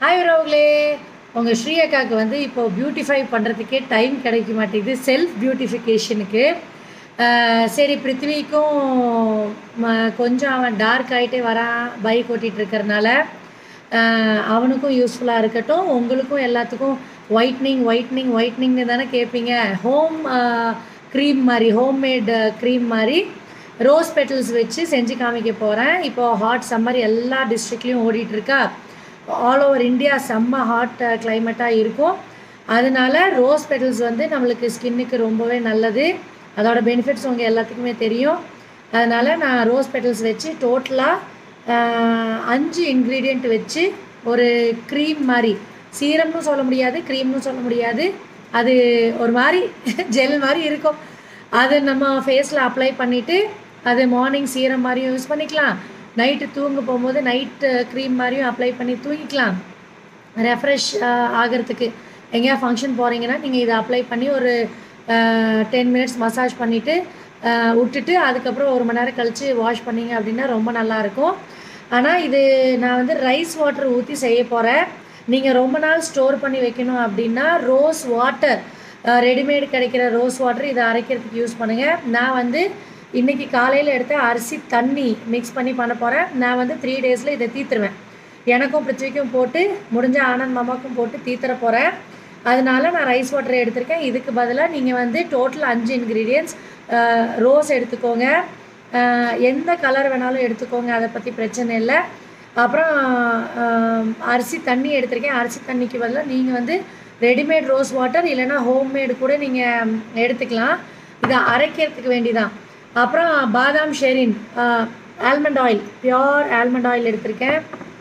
hi உறவுகளே உங்கள் ஸ்ரீ அக்காவுக்கு வந்து இப்போ பியூட்டிஃபை பண்ணுறதுக்கே டைம் கிடைக்க மாட்டேங்குது செல்ஃப் பியூட்டிஃபிகேஷனுக்கு சரி பிருத்விக்கும் ம- கொஞ்சம் அவன் டார்க் ஆகிட்டே வரான் பைக் ஓட்டிகிட்டு இருக்கிறனால அவனுக்கும் யூஸ்ஃபுல்லாக இருக்கட்டும் உங்களுக்கும் எல்லாத்துக்கும் ஒயிட்னிங் ஒயிட்னிங் ஒயிட்னிங்னு தானே கேட்பீங்க ஹோம் க்ரீம் மாதிரி ஹோம்மேட் க்ரீம் மாதிரி ரோஸ் பெட்டல்ஸ் வச்சு செஞ்சு காமிக்க போகிறேன் இப்போ ஹாட் சம்மர் எல்லா டிஸ்ட்ரிக்ட்லேயும் ஓடிட்டுருக்கா ஆல் ஓவர் இந்தியா செம்ம ஹாட் கிளைமேட்டாக இருக்கும் அதனால ரோஸ் பெட்டல்ஸ் வந்து நம்மளுக்கு ஸ்கின்னுக்கு ரொம்பவே நல்லது அதோட பெனிஃபிட்ஸ் உங்கள் எல்லாத்துக்குமே தெரியும் அதனால் நான் ரோஸ் பெட்டல்ஸ் வச்சு டோட்டலாக அஞ்சு இன்க்ரீடியண்ட் வச்சு ஒரு க்ரீம் மாதிரி சீரம்னு சொல்ல முடியாது க்ரீம்னு சொல்ல முடியாது அது ஒரு மாதிரி ஜெல் மாதிரி இருக்கும் அது நம்ம ஃபேஸில் அப்ளை பண்ணிவிட்டு அது மார்னிங் சீரம் மாதிரியும் யூஸ் பண்ணிக்கலாம் நைட்டு தூங்க போகும்போது நைட்டு க்ரீம் மாதிரியும் அப்ளை பண்ணி தூங்கிக்கலாம் ரெஃப்ரெஷ் ஆகிறதுக்கு எங்கேயா ஃபங்க்ஷன் போகிறீங்கன்னா நீங்கள் இதை அப்ளை பண்ணி ஒரு டென் மினிட்ஸ் மசாஜ் பண்ணிவிட்டு விட்டுட்டு அதுக்கப்புறம் ஒரு மணி நேரம் கழித்து வாஷ் பண்ணீங்க அப்படின்னா ரொம்ப நல்லாயிருக்கும் ஆனால் இது நான் வந்து ரைஸ் வாட்டர் ஊற்றி செய்ய போகிறேன் நீங்கள் ரொம்ப நாள் ஸ்டோர் பண்ணி வைக்கணும் அப்படின்னா ரோஸ் வாட்டர் ரெடிமேடு கிடைக்கிற ரோஸ் வாட்டர் இதை அரைக்கிறதுக்கு யூஸ் பண்ணுங்கள் நான் வந்து இன்றைக்கி காலையில் எடுத்த அரிசி தண்ணி மிக்ஸ் பண்ணி பண்ண போகிறேன் நான் வந்து த்ரீ டேஸில் இதை தீத்துருவேன் எனக்கும் பிருத்விக்கும் போட்டு முடிஞ்ச ஆனந்த் மாமாக்கும் போட்டு தீத்துற போகிறேன் அதனால நான் ரைஸ் வாட்டர் எடுத்திருக்கேன் இதுக்கு பதிலாக நீங்கள் வந்து டோட்டல் அஞ்சு இன்க்ரீடியன்ட்ஸ் ரோஸ் எடுத்துக்கோங்க அஹ், எந்த கலர் வேணாலும் எடுத்துக்கோங்க அதை பற்றி பிரச்சனை இல்லை அப்புறம் அஹ், அரிசி தண்ணி எடுத்திருக்கேன் அரிசி தண்ணிக்கு பதிலாக நீங்கள் வந்து ரெடிமேட் ரோஸ் வாட்டர் இல்லைன்னா ஹோம்மேடு கூட நீங்கள் எடுத்துக்கலாம் இதை அரைக்கிறதுக்கு வேண்டிதான் அப்புறம் பாதாம் ஷெரின் almond oil pure almond oil எடுத்திருக்கேன்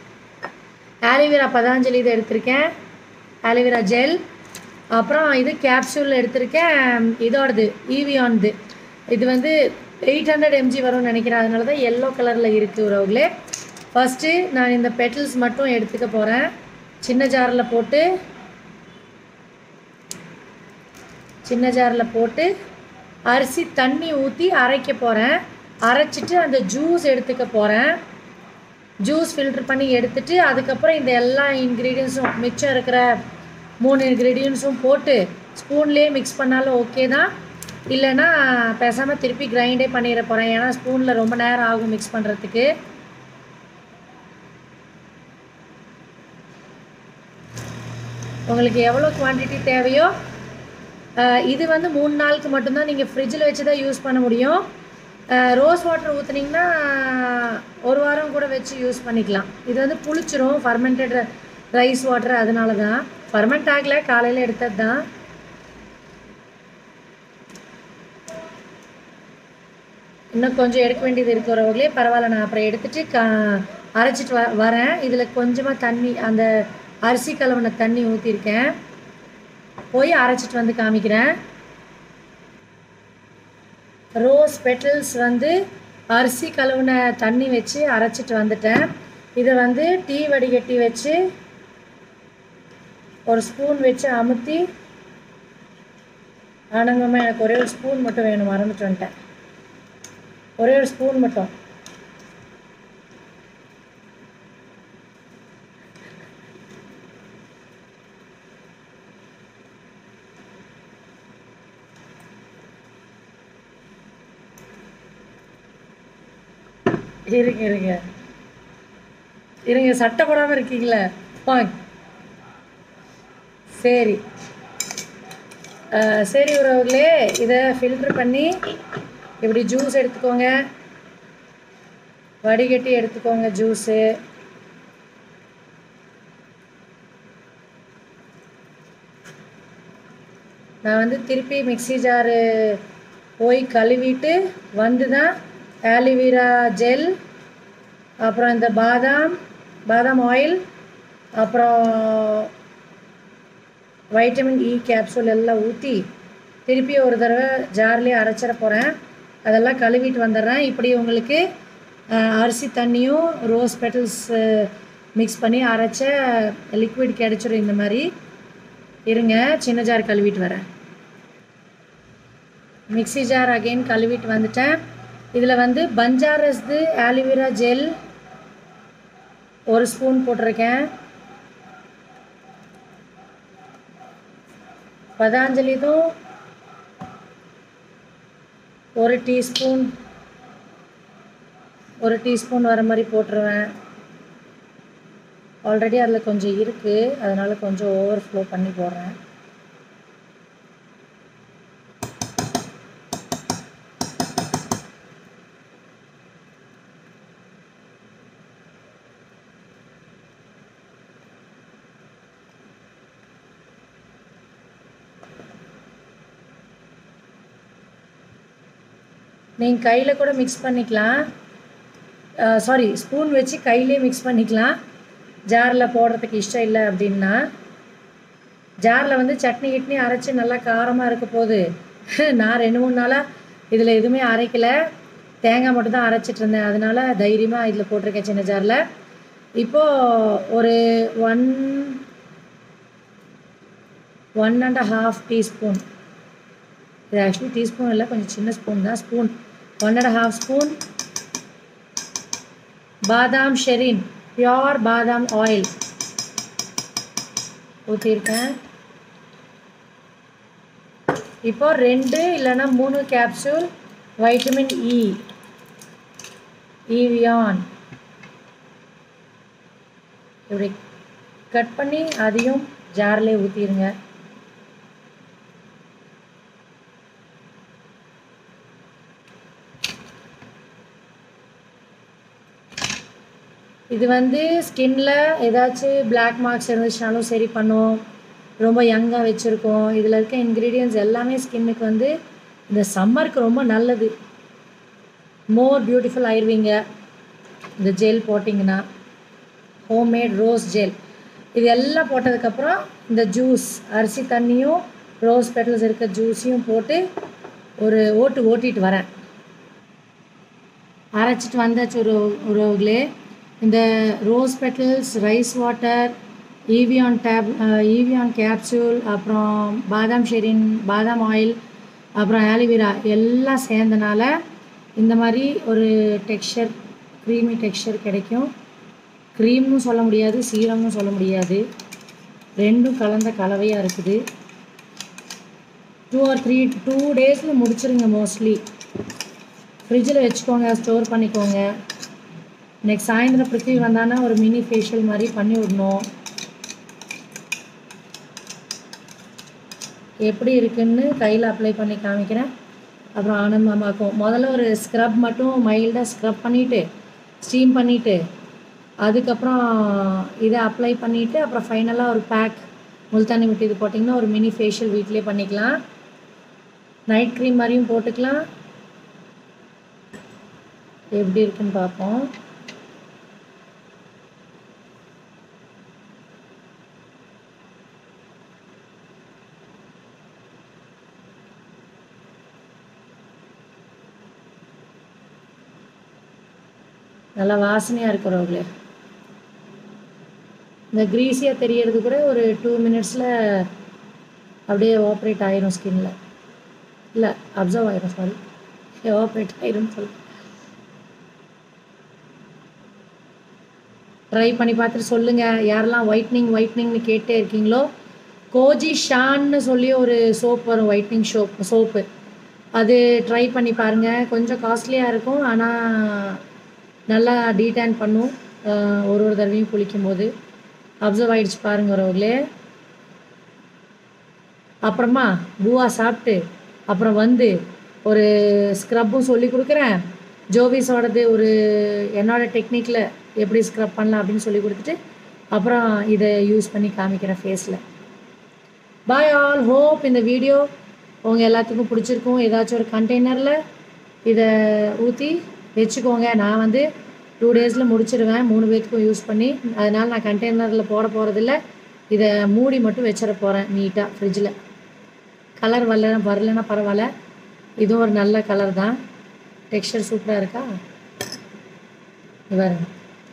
ஆலிவேரா பதாஞ்சலி இது எடுத்திருக்கேன் ஆலிவேரா ஜெல் அப்புறம் இது கேப்சூல் எடுத்திருக்கேன் இதோடது ஈவியான்து இது வந்து எயிட் ஹண்ட்ரட் எம்ஜி வரும்னு நினைக்கிறேன் அதனால தான் எல்லோ கலரில் இருக்குது உறவுகளே ஃபஸ்ட்டு நான் இந்த பெட்டல்ஸ் மட்டும் எடுத்துக்க போகிறேன் சின்ன ஜாரில் போட்டு சின்ன ஜாரில் போட்டு அரிசி தண்ணி ஊற்றி அரைக்க போகிறேன் அரைச்சிட்டு அந்த ஜூஸ் எடுத்துக்க போகிறேன் ஜூஸ் ஃபில்டர் பண்ணி எடுத்துட்டு அதுக்கப்புறம் இந்த எல்லா இன்க்ரீடியன்ஸும் மிச்சம் இருக்கிற மூணு இன்க்ரீடியன்ஸும் போட்டு ஸ்பூன்லேயே மிக்ஸ் பண்ணாலும் ஓகே தான் இல்லைன்னா பேசாமல் திருப்பி கிரைண்டே பண்ணிட போகிறேன் ஏன்னா ஸ்பூனில் ரொம்ப நேரம் ஆகும் மிக்ஸ் பண்ணுறதுக்கு உங்களுக்கு எவ்வளோ குவான்டிட்டி தேவையோ அஹ், இது வந்து மூணு நாளுக்கு மட்டும்தான் நீங்கள் ஃப்ரிட்ஜில் வச்சு தான் யூஸ் பண்ண முடியும் ரோஸ் வாட்டர் ஊற்றுனீங்கன்னா ஒரு வாரம் கூட வச்சு யூஸ் பண்ணிக்கலாம் இது வந்து புளிச்சிரும் ஃபர்மெண்டட் ரைஸ் வாட்டர் அதனால தான் ஃபர்மெண்ட் ஆகலை காலையில் எடுத்தது தான் இன்னும் கொஞ்சம் எடுக்க வேண்டியது இருக்கிறவங்களே பரவாயில்ல நான் அப்புறம் எடுத்துட்டு க அரைச்சிட்டு வ வரேன் இதில் கொஞ்சமாக தண்ணி அந்த அரிசி கலவன தண்ணி ஊற்றிருக்கேன் போய் அரைச்சிட்டு வந்து காமிக்கிறேன் ரோஸ் பெட்டல்ஸ் வந்து அரிசி கழுவுன தண்ணி வச்சு அரைச்சிட்டு வந்துட்டேன் இதை வந்து டீ வடிகட்டி வச்சு ஒரு ஸ்பூன் வச்சு அமுத்தி ஆனங்கம்மா எனக்கு ஒரே ஒரு ஸ்பூன் மட்டும் வேணும் மறந்துட்டு வந்துட்டேன் ஒரே ஒரு ஸ்பூன் மட்டும் இருங்க இருங்க இருங்க சட்டை போடாமல் இருக்கீங்களே வாங்க சரி அஹ், சரி உறவுகளே இதை ஃபில்டர் பண்ணி இப்படி ஜூஸ் எடுத்துக்கோங்க வடிகட்டி எடுத்துக்கோங்க ஜூஸு நான் வந்து திருப்பி மிக்ஸி ஜாரு போய் கழுவிட்டு வந்து தான் ஆலிவேரா ஜெல் அப்புறம் இந்த பாதாம் பாதாம் ஆயில் அப்புறம் வைட்டமின் இ கேப்சூல் எல்லாம் ஊற்றி திருப்பி ஒரு தடவை ஜார்லேயே அரைச்சிட போகிறேன் அதெல்லாம் கழுவிட்டு வந்துடுறேன் இப்படி உங்களுக்கு அஹ், அரிசி தண்ணியும் ரோஸ் பெட்டல்ஸ் மிக்ஸ் பண்ணி அரைச்ச லிக்விட் கிடச்சிரும் இந்த மாதிரி இருங்க சின்ன ஜார் கழுவிட்டு வரேன் மிக்ஸி ஜார் அகைன் கழுவிட்டு வந்துட்டேன் இதில் வந்து பஞ்சாரஸ்து ஆலிவேரா ஜெல் ஒரு ஸ்பூன் போட்டிருக்கேன் பதாஞ்சலிதும் ஒரு டீஸ்பூன் ஒரு டீஸ்பூன் வர மாதிரி போட்டுருவேன் ஆல்ரெடி அதில் கொஞ்சம் இருக்குது அதனால் கொஞ்சம் ஓவர்ஃப்ளோ பண்ணி போடுறேன் நீங்கள் கையில் கூட மிக்ஸ் பண்ணிக்கலாம் சாரி ஸ்பூன் வச்சு கையிலே மிக்ஸ் பண்ணிக்கலாம் ஜாரில் போடுறதுக்கு இஷ்டம் இல்லை அப்படின்னா ஜாரில் வந்து சட்னி கிட்னி அரைச்சி நல்லா காரமாக இருக்க போது நான் ரெண்டு மூணு நாளாக இதில் எதுவுமே அரைக்கலை தேங்காய் மட்டும் தான் அரைச்சிட்டு இருந்தேன் அதனால தைரியமாக இதில் போட்டிருக்கேன் சின்ன ஜாரில் இப்போது ஒரு one one and half teaspoon இது ஆக்சுவலி டீஸ்பூன் இல்லை கொஞ்சம் சின்ன ஸ்பூன் தான் spoon one and half spoon பாதாம் ஷெரின் பியோர் பாதாம் ஆயில் ஊற்றிருக்கேன் இப்போ ரெண்டு இல்லைன்னா மூணு கேப்சூல் வைட்டமின் இ ஈவியான் இப்படி கட் பண்ணி அதையும் ஜார்லேயே ஊற்றிடுங்க இது வந்து ஸ்கின்ல ஏதாச்சும் பிளாக் மார்க்ஸ் இருந்துச்சுனாலும் சரி பண்ணும் ரொம்ப யங்காக வச்சுருக்கோம் இதில் இருக்க இன்க்ரீடியன்ஸ் எல்லாமே ஸ்கின்னுக்கு வந்து இந்த சம்மருக்கு ரொம்ப நல்லது மோர் பியூட்டிஃபுல் ஆயிடுவீங்க இந்த ஜெல் போட்டிங்கன்னா ஹோம்மேட் ரோஸ் ஜெல் இது எல்லாம் போட்டதுக்கப்புறம் இந்த ஜூஸ் அரிசி தண்ணியும் ரோஸ் பெட்டல்ஸ் இருக்க ஜூஸையும் போட்டு ஒரு ஓட்டு ஓட்டிட்டு வரேன் அரைச்சிட்டு வந்தாச்சு ஒரு உறவுகளே இந்த rose petals rice water Evion tab Evion capsule அப்புறம் பாதாம் ஷெரின் பாதாம் ஆயில் அப்புறம் ஆலிவேரா எல்லாம் சேர்ந்தனால இந்த மாதிரி ஒரு டெக்ஸ்சர் க்ரீமி டெக்ஸ்சர் கிடைக்கும் க்ரீம்னு சொல்ல முடியாது சீரம்னு சொல்ல முடியாது ரெண்டும் கலந்த கலவையாக இருக்குது டூ ஆர் த்ரீ டூ டேஸில் முடிச்சிருங்க மோஸ்ட்லி ஃப்ரிட்ஜில் வச்சுக்கோங்க ஸ்டோர் பண்ணிக்கோங்க நெக்ஸ்ட் சாயந்தரம் பிருத்திவி வந்தானா ஒரு மினி ஃபேஷியல் மாதிரி பண்ணி விடணும் எப்படி இருக்குன்னு கையில் அப்ளை பண்ணி காமிக்கிறேன் அப்புறம் ஆனந்த் மாமாக்கும் முதல்ல ஒரு ஸ்க்ரப் மட்டும் மைல்டாக ஸ்க்ரப் பண்ணிவிட்டு ஸ்டீம் பண்ணிவிட்டு அதுக்கப்புறம் இதை அப்ளை பண்ணிவிட்டு அப்புறம் ஃபைனலாக ஒரு பேக் முல்தானி விட்டு இது போட்டிங்கன்னா ஒரு மினி ஃபேஷியல் வீட்டிலே பண்ணிக்கலாம் நைட் க்ரீம் மாதிரியும் போட்டுக்கலாம் எப்படி இருக்குன்னு பார்ப்போம் நல்லா வாசனையாக இருக்கிறவங்களே இந்த க்ரீஸியாக தெரியறது கூட ஒரு டூ மினிட்ஸில் அப்படியே ஆப்ரேட் ஆயிரும் ஸ்கின்ல இல்லை அப்சர்வ் ஆயிரும் சாரி ஆப்ரேட் ஆயிரும் சொல்லு ட்ரை பண்ணி பார்த்துட்டு சொல்லுங்கள் யாரெல்லாம் ஒயிட்னிங் ஒயிட்னிங்னு கேட்டே இருக்கீங்களோ கோஜி ஷான்னு சொல்லி ஒரு சோப் வரும் ஒயிட்னிங் ஷோப் சோப்பு அது ட்ரை பண்ணி பாருங்கள் கொஞ்சம் காஸ்ட்லியாக இருக்கும் ஆனால் நல்லா டீடேன் பண்ணும் அஹ் ஒரு ஒரு தடவையும் குளிக்கும்போது அப்சர்வ் ஆயிடுச்சு பாருங்க ஒருவர்களே அப்புறமா பூவா சாப்பிட்டு அப்புறம் வந்து ஒரு ஸ்க்ரப்பும் சொல்லி கொடுக்குறேன் ஜோவிஸோடது ஒரு என்னோட டெக்னிக்கில் எப்படி ஸ்க்ரப் பண்ணலாம் அப்படின்னு சொல்லி கொடுத்துட்டு அப்புறம் இதை யூஸ் பண்ணி காமிக்கிறேன் ஃபேஸில் பாய் ஆல் ஹோப் இந்த வீடியோ உங்கள் எல்லாத்துக்கும் பிடிச்சிருக்கும் ஏதாச்சும் ஒரு கண்டெய்னரில் இதை ஊற்றி வச்சுக்கோங்க நான் வந்து டூ டேஸில் முடிச்சிடுவேன் மூணு பேத்துக்கும் யூஸ் பண்ணி அதனால் நான் கண்டெய்னரில் போட போகிறதில்ல இதை மூடி மட்டும் வச்சிட போகிறேன் நீட்டாக ஃப்ரிட்ஜில் கலர் வரல வரலன்னா பரவாயில்ல இதுவும் ஒரு நல்ல கலர் தான் டெக்ஸ்சர் சூப்பராக இருக்கா பாருங்க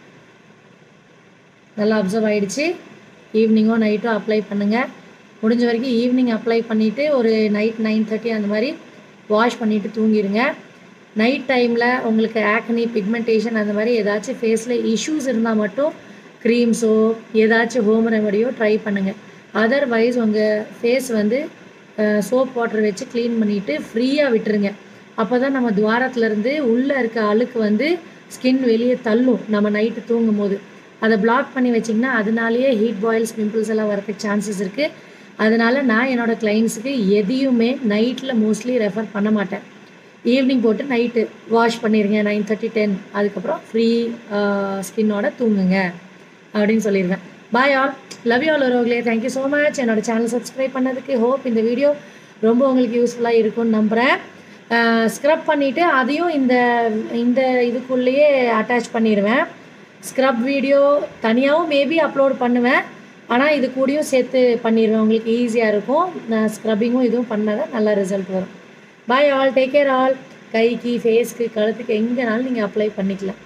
நல்லா அப்சர்வ் ஆகிடுச்சு ஈவினிங்கோ நைட்டோ அப்ளை பண்ணுங்கள் முடிஞ்ச வரைக்கும் ஈவினிங் அப்ளை பண்ணிவிட்டு ஒரு நைட் நைன் தேர்ட்டி அந்த மாதிரி வாஷ் பண்ணிவிட்டு தூங்கிடுங்க நைட் டைமில் உங்களுக்கு ஆக்னி பிக்மெண்டேஷன் அந்த மாதிரி ஏதாச்சும் ஃபேஸில் இஷ்யூஸ் இருந்தால் மட்டும் க்ரீம்ஸோ ஏதாச்சும் ஹோம் ரெமடியோ ட்ரை பண்ணுங்கள் அதர்வைஸ் உங்கள் ஃபேஸ் வந்து சோப் வாட்டர் வச்சு க்ளீன் பண்ணிவிட்டு ஃப்ரீயாக விட்டுருங்க அப்போ தான் நம்ம துவாரத்துலேருந்து உள்ளே இருக்க அழுக்கு வந்து ஸ்கின் வெளியே தள்ளும் நம்ம நைட்டு தூங்கும் போது அதை பிளாக் பண்ணி வச்சிங்கன்னா அதனாலேயே ஹீட் பாயில்ஸ் பிம்பிள்ஸ் எல்லாம் வரதுக்கு சான்சஸ் இருக்குது அதனால் நான் என்னோடய கிளைண்ட்ஸுக்கு எதையுமே நைட்டில் மோஸ்ட்லி ரெஃபர் பண்ண மாட்டேன் ஈவினிங் போட்டு நைட்டு வாஷ் பண்ணிடுங்க நைன் தேர்ட்டி டென் அதுக்கப்புறம் ஃப்ரீ ஸ்கின்னோட தூங்குங்க அப்படின்னு சொல்லிடுவேன் bye all love you all உறவுகளே தேங்க்யூ ஸோ மச் என்னோட சேனல் சப்ஸ்கிரைப் பண்ணதுக்கு ஹோப் இந்த வீடியோ ரொம்ப உங்களுக்கு யூஸ்ஃபுல்லாக இருக்கும்னு நம்புகிறேன் ஸ்க்ரப் பண்ணிவிட்டு அதையும் இந்த இந்த இதுக்குள்ளேயே அட்டாச் பண்ணிடுவேன் ஸ்க்ரப் வீடியோ தனியாகவும் மேபி அப்லோட் பண்ணுவேன் ஆனால் இது கூடயும் சேர்த்து பண்ணிடுவேன் உங்களுக்கு ஈஸியாக இருக்கும் நான் ஸ்க்ரப்பிங்கும் இதுவும் பண்ணால் தான் நல்ல ரிசல்ட் வரும் bye all take care all கைக்கு ஃபேஸ்க்கு கழுத்துக்கு எங்கேனாலும் நீங்கள் அப்ளை பண்ணிக்கலாம்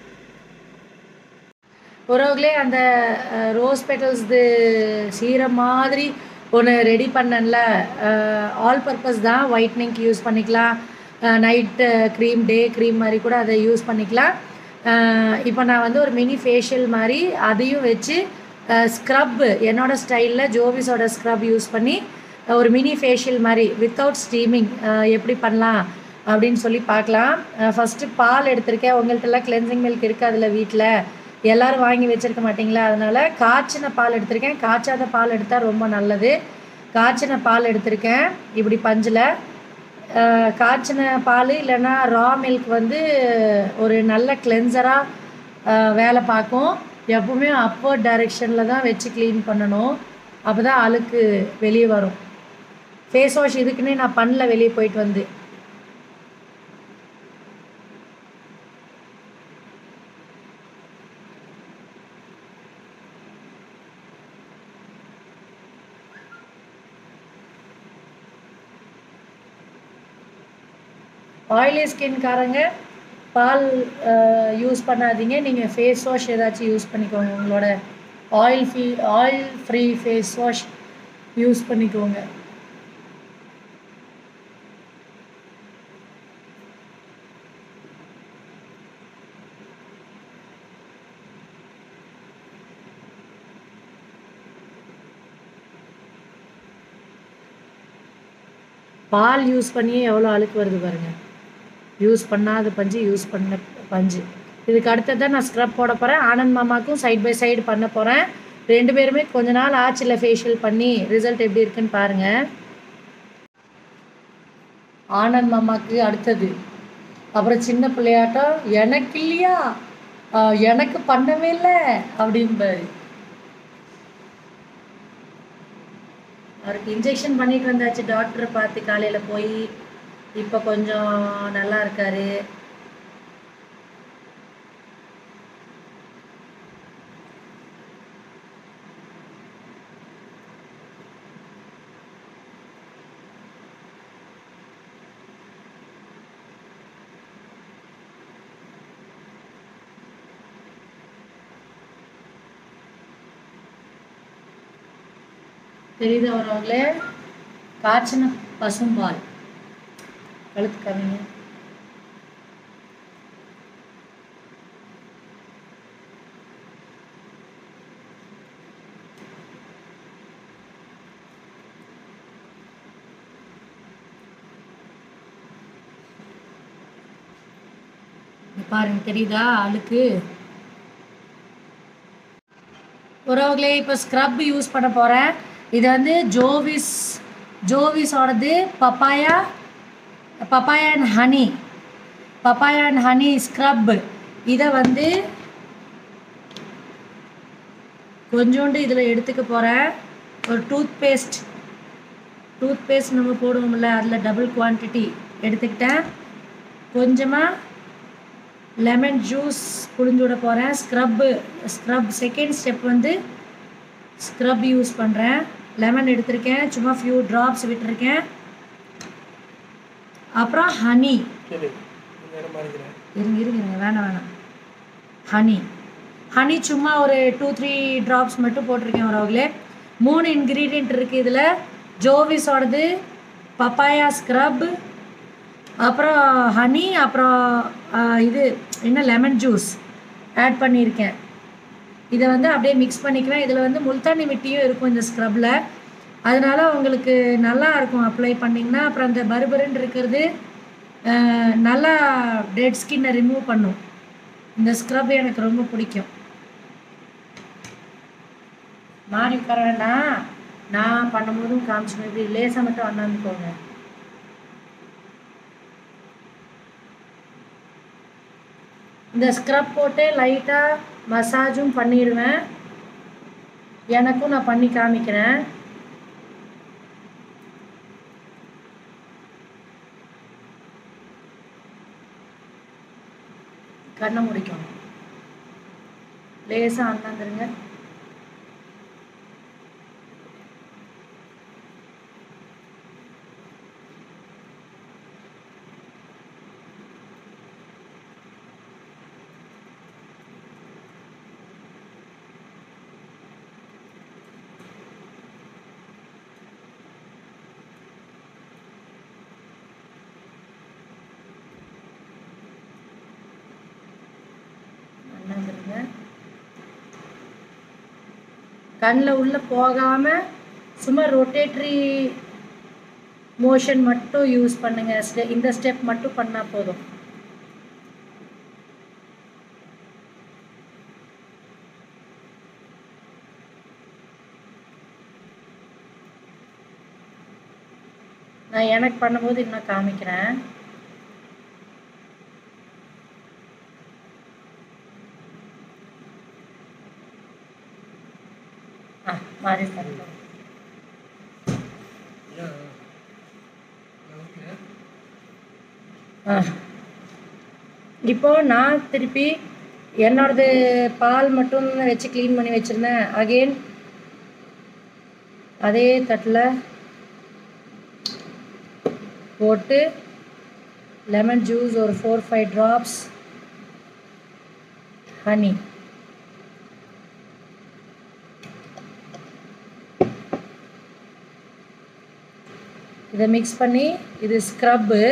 உறவுகளே அந்த ரோஸ் பெட்டல்ஸ்து சீரம் மாதிரி ஒன்று ரெடி பண்ணல ஆல் பர்பஸ் தான் ஒயிட்னிங்க்கு யூஸ் பண்ணிக்கலாம் நைட்டு க்ரீம் டே க்ரீம் மாதிரி கூட அதை யூஸ் பண்ணிக்கலாம் இப்போ நான் வந்து ஒரு மினி ஃபேஷியல் மாதிரி அதையும் வச்சு ஸ்க்ரப் என்னோட ஸ்டைலில் ஜோவிஸோட ஸ்க்ரப் யூஸ் பண்ணி ஒரு மினி ஃபேஷியல் மாதிரி வித்தவுட் ஸ்டீமிங் எப்படி பண்ணலாம் அப்படின்னு சொல்லி பார்க்கலாம் ஃபஸ்ட்டு பால் எடுத்திருக்கேன் உங்கள்கிட்டலாம் கிளென்சிங் மில்க் இருக்குது அதில் வீட்டில் எல்லோரும் வாங்கி வச்சுருக்க மாட்டிங்களா அதனால் காய்ச்சின பால் எடுத்திருக்கேன் காய்ச்சாத பால் எடுத்தால் ரொம்ப நல்லது காய்ச்சின பால் எடுத்திருக்கேன் இப்படி பஞ்சில் காய்ச்சின பால் இல்லைன்னா ரா மில்க் வந்து ஒரு நல்ல கிளென்சராக வேலை பார்க்கும் எப்பவுமே அப்போர்ட் டைரெக்ஷனில் தான் வச்சு க்ளீன் பண்ணணும் அப்போ தான் அழுக்கு வெளியே வரும் ஃபேஸ் வாஷ் இதுக்குன்னே நான் பண்ணல வெளியே போயிட்டு வந்து ஆயிலி ஸ்கின்காரங்க பால் யூஸ் பண்ணாதீங்க நீங்கள் ஃபேஸ் வாஷ் ஏதாச்சும் யூஸ் பண்ணிக்கோங்க உங்களோட oil free oil free face wash use பண்ணிக்கோங்க பால் யூஸ் பண்ணியே எவ்வளோ அழுக்கு வருது பாருங்கள் யூஸ் பண்ணாத பஞ்சு யூஸ் பண்ண பஞ்சு இதுக்கு அடுத்ததான் நான் ஸ்க்ரப் போட போகிறேன் ஆனந்த் மாமாக்கும் சைட் பை சைடு பண்ண போகிறேன் ரெண்டு பேருமே கொஞ்ச நாள் ஆச்சுல ஃபேஷியல் பண்ணி ரிசல்ட் எப்படி இருக்குன்னு பாருங்கள் ஆனந்த் மாமாக்கு அடுத்தது அப்புறம் சின்ன பிள்ளையாட்டம் எனக்கு இல்லையா எனக்கு பண்ணவே இல்லை அப்படிம்பாரு அவருக்கு இன்ஜெக்ஷன் பண்ணிட்டு வந்தாச்சு டாக்டரை பார்த்து காலையில் போய் இப்போ கொஞ்சம் நல்லா இருக்காரு தெரியுதா வரவங்களே காய்ச்சின பசும்பால் கழுத்து கவிங்க பாருங்க தெரியுதா அழுக்கு உறவுகளே இப்போ ஸ்க்ரப் யூஸ் பண்ண போகிறேன் இது வந்து ஜோவிஸ் ஜோவிஸோடது papaya papaya and honey papaya and honey scrub இதை வந்து கொஞ்சோண்டு இதில் எடுத்துக்க போகிறேன் ஒரு டூத் பேஸ்ட் டூத் பேஸ்ட் நம்ம போடுவோம்ல அதில் டபுள் குவான்டிட்டி எடுத்துக்கிட்டேன் கொஞ்சமாக லெமன் ஜூஸ் புழிஞ்சு விட போகிறேன் ஸ்க்ரப்பு ஸ்க்ரப் செகண்ட் ஸ்டெப் வந்து ஸ்க்ரப் யூஸ் பண்ணுறேன் லெமன் எடுத்திருக்கேன் சும்மா ஃபியூ ட்ராப்ஸ் விட்டுருக்கேன் அப்புறம் ஹனி இருங்க இருங்க வேணாம் வேணாம் ஹனி ஹனி சும்மா ஒரு டூ த்ரீ ட்ராப்ஸ் மட்டும் போட்டிருக்கேன் வரவங்களே மூணு இன்க்ரீடியண்ட் இருக்குது இதில் ஜோவிஸோடது பப்பாயா ஸ்க்ரப் அப்புறம் ஹனி அப்புறம் இது என்ன லெமன் ஜூஸ் ஆட் பண்ணியிருக்கேன் இதை வந்து அப்படியே மிக்ஸ் பண்ணிக்குவேன் இதில் வந்து முல்தானி மிட்டியும் இருக்கும் இந்த ஸ்க்ரப்பில் அதனால உங்களுக்கு நல்லா இருக்கும் அப்ளை பண்ணிங்கன்னா அப்புறம் அந்த பருபருன்னு இருக்கிறது அஹ், நல்லா டெட் ஸ்கின்னை ரிமூவ் பண்ணும் இந்த ஸ்க்ரப் எனக்கு ரொம்ப பிடிக்கும் மாறி உட்கார வேண்டாம் நான் பண்ணும்போதும் காமிச்சிடும் இப்படி லேசாக மட்டும் அண்ணாந்துக்கோங்க இந்த ஸ்க்ரப் போட்டு லைட்டாக மசாஜும் பண்ணிடுவேன் எனக்கும் நான் பண்ணி காமிக்கிறேன் கண்ணை முடிக்கும் லேசாக அண்ணாந்துருங்க அண்ணாந்துருங்க கண்ணில் உள்ள போகாம சும்மா ரொட்டேட்ரி மோஷன் மட்டும் யூஸ் பண்ணுங்க ஸ்டெ இந்த ஸ்டெப் மட்டும் பண்ணால் போதும் நான் எனக்கு பண்ணும்போது இன்னும் காமிக்கிறேன் ஆ மாறி பண்ணுறோம் ஆ இப்போ நான் திருப்பி என்னோடது பால் மட்டும் வச்சு க்ளீன் பண்ணி வச்சுருந்தேன் அகெயின் அதே தட்டில் போட்டு லெமன் ஜூஸ் ஒரு ஃபோர் ஃபைவ் ட்ராப்ஸ் ஹனி இதை மிக்ஸ் பண்ணி இது ஸ்க்ரப்பு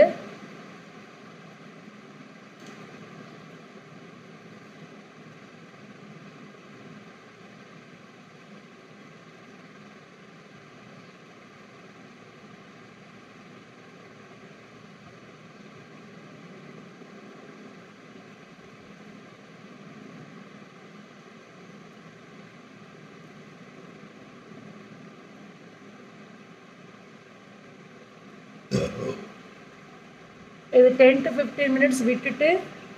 இது டென் டு ஃபிஃப்டீன் மினிட்ஸ் விட்டுட்டு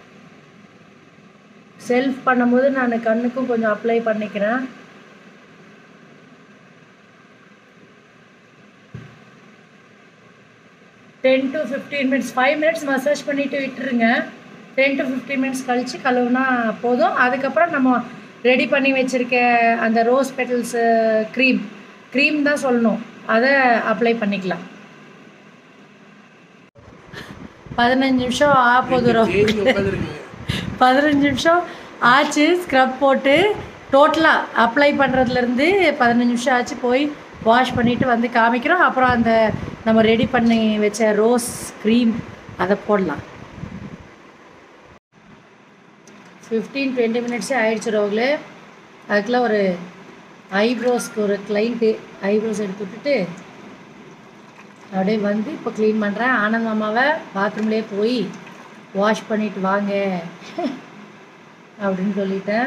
செல்ஃப் பண்ணும்போது நான் கண்ணுக்கும் கொஞ்சம் அப்ளை பண்ணிக்கிறேன் ten to fifteen minutes five minutes massage பண்ணிவிட்டு விட்டுருங்க டென் டு ஃபிஃப்டீன் மினிட்ஸ் கழித்து கழுவுனா போதும் அதுக்கப்புறம் நம்ம ரெடி பண்ணி வச்சுருக்க அந்த ரோஸ் பெட்டல்ஸு க்ரீம் க்ரீம் தான் சொல்லணும் அதை அப்ளை பண்ணிக்கலாம் பதினஞ்சு நிமிஷம் ஆ போதும் பதினஞ்சு நிமிஷம் ஆச்சு ஸ்க்ரப் போட்டு டோட்டலாக அப்ளை பண்ணுறதுலேருந்து பதினஞ்சு நிமிஷம் ஆச்சு போய் வாஷ் பண்ணிவிட்டு வந்து காமிக்கிறோம் அப்புறம் அந்த நம்ம ரெடி பண்ணி வச்ச ரோஸ் க்ரீம் அதை போடலாம் ஃபிஃப்டீன் டுவெண்ட்டி மினிட்ஸே ஆயிடுச்சு ரோகில் அதுக்குள்ள ஒரு ஐப்ரோஸ்க்கு ஒரு கிளைண்ட்டு ஐப்ரோஸ் எடுத்து விட்டுட்டு அப்படியே வந்து இப்போ க்ளீன் பண்ணுறேன் ஆனந்த் மாமாவை பாத்ரூம்லேயே போய் வாஷ் பண்ணிட்டு வாங்க அப்படின்னு சொல்லிட்டேன்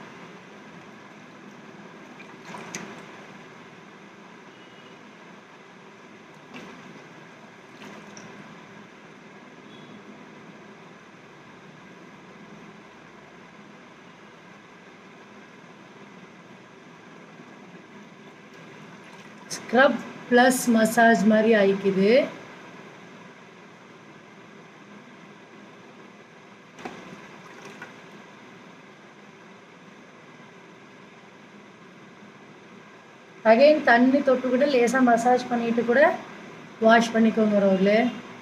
ஸ்க்ரப் ப்ளஸ் மசாஜ் மாதிரி ஆயிக்குது அகைன் தண்ணி தொட்டு கூட லேசாக மசாஜ் பண்ணிட்டு கூட வாஷ் பண்ணிக்கோங்க ரோகில்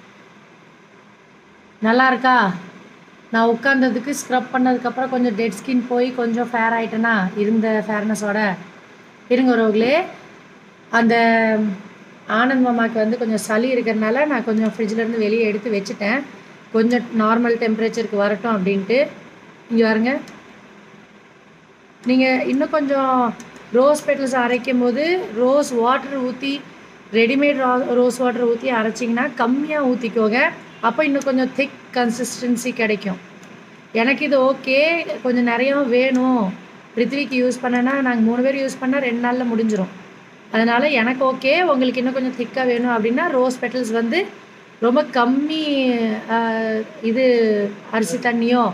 நல்லா இருக்கா நான் உட்காந்ததுக்கு ஸ்க்ரப் பண்ணதுக்கப்புறம் கொஞ்சம் டெட் ஸ்கின் போய் கொஞ்சம் ஃபேர் ஆயிட்டேனா இருந்த ஃபேர்னஸோட இருங்க ரோகிலே அந்த ஆனந்த் மாமாவுக்கு வந்து கொஞ்சம் சளி இருக்கிறதுனால நான் கொஞ்சம் ஃப்ரிட்ஜிலேருந்து வெளியே எடுத்து வச்சுட்டேன் கொஞ்சம் நார்மல் டெம்பரேச்சருக்கு வரட்டும் அப்படின்ட்டு இங்கே பாருங்க நீங்கள் இன்னும் கொஞ்சம் ரோஸ் பெட்டல்ஸ் அரைக்கும் போது ரோஸ் வாட்டர் ஊற்றி ரெடிமேட் ரா ரோஸ் வாட்டர் ஊற்றி அரைச்சிங்கன்னா கம்மியாக ஊற்றிக்கோங்க அப்போ இன்னும் கொஞ்சம் திக் கன்சிஸ்டன்சி கிடைக்கும் எனக்கு இது ஓகே கொஞ்சம் நிறையா வேணும் பிருத்திவிக்கு யூஸ் பண்ணனா நாங்கள் மூணு பேர் யூஸ் பண்ணால் ரெண்டு நாளில் முடிஞ்சிடும் அதனால் எனக்கு ஓகே உங்களுக்கு இன்னும் கொஞ்சம் திக்காக வேணும் அப்படின்னா ரோஸ் பெட்டல்ஸ் வந்து ரொம்ப கம்மி ஆஹ், இது அரிசி தண்ணியோ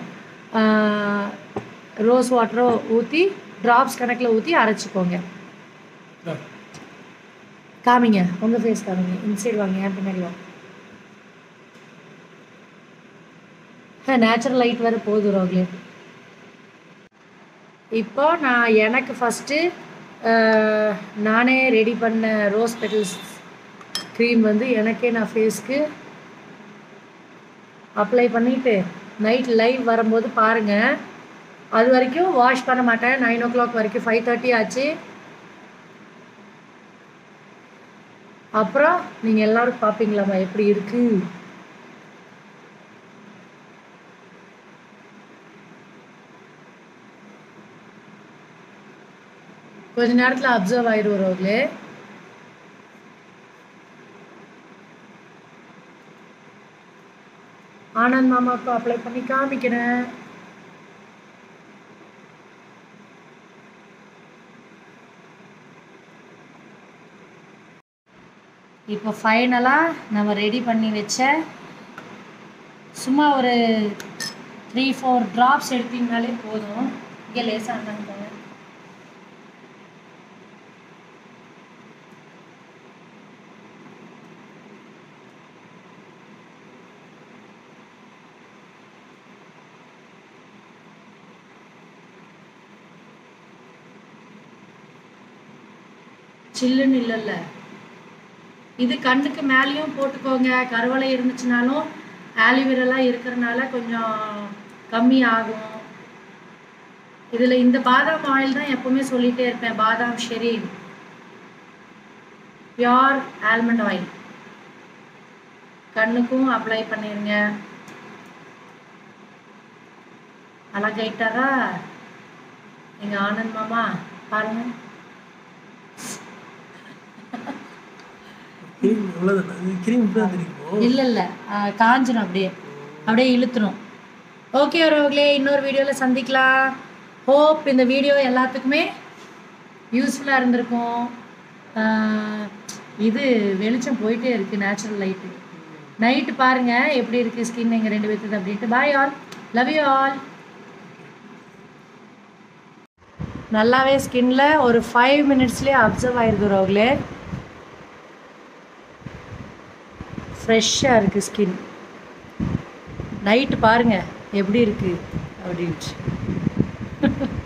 ரோஸ் வாட்டரோ ஊற்றி ட்ராப்ஸ் கணக்கில் ஊற்றி அரைச்சிக்கோங்க காமிங்க உங்கள் ஃபேஸ் காமிங்க இன்சைட் வாங்க ஏன் பின்னாடி வாங்க நேச்சுரல் லைட் வேறு போகுது ரோக்லே இப்போ நான் எனக்கு ஃபஸ்ட்டு நானே ரெடி பண்ண ரோஸ் பெட்டல்ஸ் க்ரீம் வந்து எனக்கே நான் ஃபேஸ்க்கு அப்ளை பண்ணிவிட்டு நைட் லைவ் வரும்போது பாருங்கள் அது வரைக்கும் வாஷ் பண்ண மாட்டேன் நைன் ஓ கிளாக் வரைக்கும் ஃபைவ் தேர்ட்டி ஆச்சு அப்புறம் நீங்கள் எல்லாரும் பார்ப்பீங்களாம்மா எப்படி இருக்குது கொஞ்ச நேரத்தில் அப்சர்வ் ஆயிடுவார்களே ஆனந்த் மாமாவுக்கு அப்ளை பண்ணி காமிக்கிறேன் இப்போ ஃபைனலாக நம்ம ரெடி பண்ணி வச்ச சும்மா ஒரு த்ரீ ஃபோர் ட்ராப்ஸ் எடுத்தீங்கனாலே போதும் இங்கே லேசாக இருந்தாங்க சில்லுன்னு இல்லைல்ல இது கண்ணுக்கு மேலேயும் போட்டுக்கோங்க கருவளை இருந்துச்சுனாலும் ஆலிவேரெல்லாம் இருக்கிறனால கொஞ்சம் கம்மி ஆகும் இதில் இந்த பாதாம் ஆயில் தான் எப்பவுமே சொல்லிகிட்டே இருப்பேன் பாதாம் ஷெரீன் பியோர் ஆல்மண்ட் ஆயில் கண்ணுக்கும் அப்ளை பண்ணிடுங்க அழகாயிட்டாரா எங்கள் ஆனந்த் மாமா பாருங்கள் கிரீம் எவ்வளோதானே கிரீம் இப்படி தான் தெரியுமோ இல்லை இல்லை காஞ்சிரும் அப்படியே அப்படியே இழுத்துரும் ஓகே உறவுகளே இன்னொரு வீடியோவில் சந்திக்கலாம் ஹோப் இந்த வீடியோ எல்லாத்துக்குமே யூஸ்ஃபுல்லாக இருந்திருக்கும் ஆஹ் இது வெளிச்சம் போயிட்டே இருக்குது நேச்சுரல் லைட்டு நைட்டு பாருங்கள் எப்படி இருக்குது ஸ்கின் எங்கள் ரெண்டு பேர்த்துது அப்படின்ட்டு bye all love you all நல்லாவே ஸ்கின்ல ஒரு ஃபைவ் மினிட்ஸ்லேயே அப்சர்வ் ஆயிருது உறவுகளே ஃப்ரெஷ்ஷாக இருக்குது ஸ்கின் நைட்டு பாருங்கள் எப்படி இருக்குது அப்படின்ட்டு